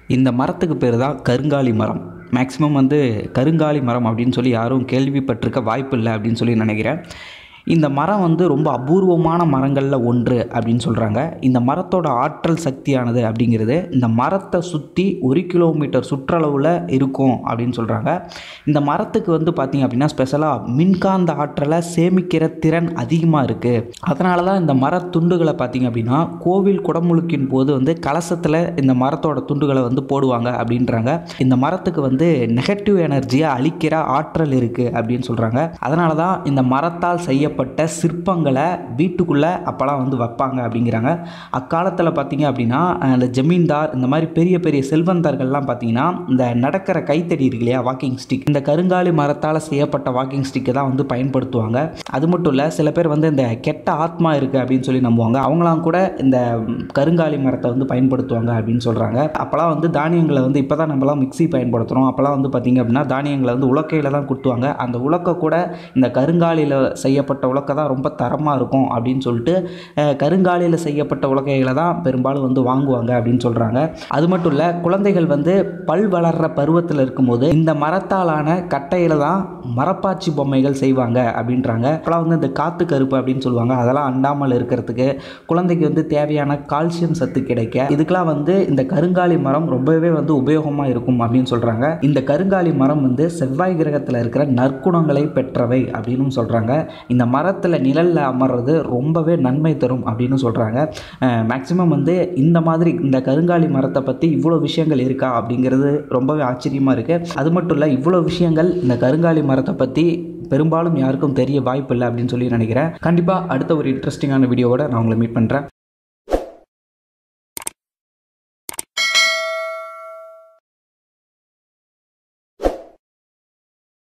இந்த மரத்துக்கு பேர் தான் கருங்காலி மரம் மேக்ஸிமம் வந்து கருங்காலி மரம் அப்படின்னு சொல்லி யாரும் கேள்விப்பட்டிருக்க வாய்ப்பு இல்லை அப்படின்னு சொல்லி நினைக்கிறேன் இந்த மரம் வந்து ரொம்ப அபூர்வமான மரங்களில் ஒன்று அப்படின்னு சொல்கிறாங்க இந்த மரத்தோட ஆற்றல் சக்தியானது அப்படிங்கிறது இந்த மரத்தை சுற்றி ஒரு கிலோமீட்டர் சுற்றளவில் இருக்கும் அப்படின்னு சொல்கிறாங்க இந்த மரத்துக்கு வந்து பார்த்திங்க அப்படின்னா ஸ்பெஷலாக மின்காந்த ஆற்றலை சேமிக்கிற திறன் அதிகமாக இருக்குது அதனால தான் இந்த மர துண்டுகளை பார்த்திங்க அப்படின்னா கோவில் குடமுழுக்கின் போது வந்து கலசத்தில் இந்த மரத்தோட துண்டுகளை வந்து போடுவாங்க அப்படின்றாங்க இந்த மரத்துக்கு வந்து நெகட்டிவ் எனர்ஜியை அழிக்கிற ஆற்றல் இருக்குது அப்படின்னு சொல்கிறாங்க அதனால தான் இந்த மரத்தால் செய்யப்பட்ட சிற்பங்களை வீட்டுக்குள்ளே அப்போலாம் வந்து வைப்பாங்க அப்படிங்கிறாங்க அக்காலத்தில் பார்த்தீங்க அப்படின்னா அஹ், இந்த ஜமீன்தார் இந்த மாதிரி பெரிய பெரிய செல்வந்தர்கள்லாம் பார்த்தீங்கன்னா இந்த நடக்கிற கைத்தடி இருக்கு இல்லையா வாக்கிங் ஸ்டிக் இந்த கருங்காலி மரத்தால் செய்யப்பட்ட வாக்கிங் ஸ்டிக்கை தான் வந்து பயன்படுத்துவாங்க அது மட்டும் இல்லை சில பேர் வந்து இந்த கெட்ட ஆத்மா இருக்குது அப்படின்னு சொல்லி நம்புவாங்க அவங்களாம் கூட இந்த ம், கருங்காலி மரத்தை வந்து பயன்படுத்துவாங்க அப்படின்னு சொல்கிறாங்க அப்போலாம் வந்து தானியங்களை வந்து இப்போ தான் நம்மலாம் மிக்ஸி பயன்படுத்துகிறோம் அப்போலாம் வந்து பார்த்திங்க அப்படின்னா தானியங்களை வந்து உலக்கையில் தான் குத்துவாங்க அந்த உலக்கை கூட இந்த கருங்காலியில் செய்யப்பட்ட உலக்கை தான் ரொம்ப தரமாக இருக்கும் அப்படின்னு சொல்லிட்டு அஹ், கருங்காலியில் செய்யப்பட்ட உலக்கைகளை தான் பெரும்பாலும் வந்து வாங்குவாங்க அப்படின்னு சொல்கிறாங்க அது மட்டும் இல்லை குழந்தைகள் வந்து பல் வளர்கிற பருவத்தில் இருக்கும்போது இந்த மரத்தாலான கட்டையில் தான் மரப்பாச்சி பொம்மைகள் செய்வாங்க அப்படின்றாங்க அப்போலாம் வந்து இந்த காத்து கருப்பு அப்படின்னு சொல்லுவாங்க அதெல்லாம் அண்டாமல் இருக்கிறதுக்கு குழந்தைக்கு வந்து தேவையான கால்சியம் சத்து கிடைக்க இதுக்கெல்லாம் வந்து இந்த கருங்காலி மரம் ரொம்பவே வந்து உபயோகமாக இருக்கும் அப்படின்னு சொல்கிறாங்க இந்த கருங்காலி மரம் வந்து செவ்வாய் கிரகத்தில் இருக்கிற நற்குணங்களை பெற்றவை அப்படின்னு சொல்கிறாங்க இந்த மரத்தில் நிழலில் அமர்றது ரொம்பவே நன்மை தரும் அப்படின்னு சொல்கிறாங்க மேக்ஸிமம் வந்து இந்த மாதிரி இந்த கருங்காலி மரத்தை பற்றி இவ்வளோ விஷயங்கள் இருக்கா அப்படிங்கிறது ரொம்பவே ஆச்சரியமாக இருக்குது அது மட்டும் இல்லை இவ்வளோ விஷயங்கள் இந்த கருங்காலி மரத்தை பற்றி பெரும்பாலும் யாருக்கும் தெரிய வாய்ப்பு இல்லை அப்படின்னு சொல்லி நினைக்கிறேன் கண்டிப்பாக அடுத்த ஒரு இன்ட்ரெஸ்டிங்கான வீடியோவோட நான் உங்களை மீட் பண்ணுறேன்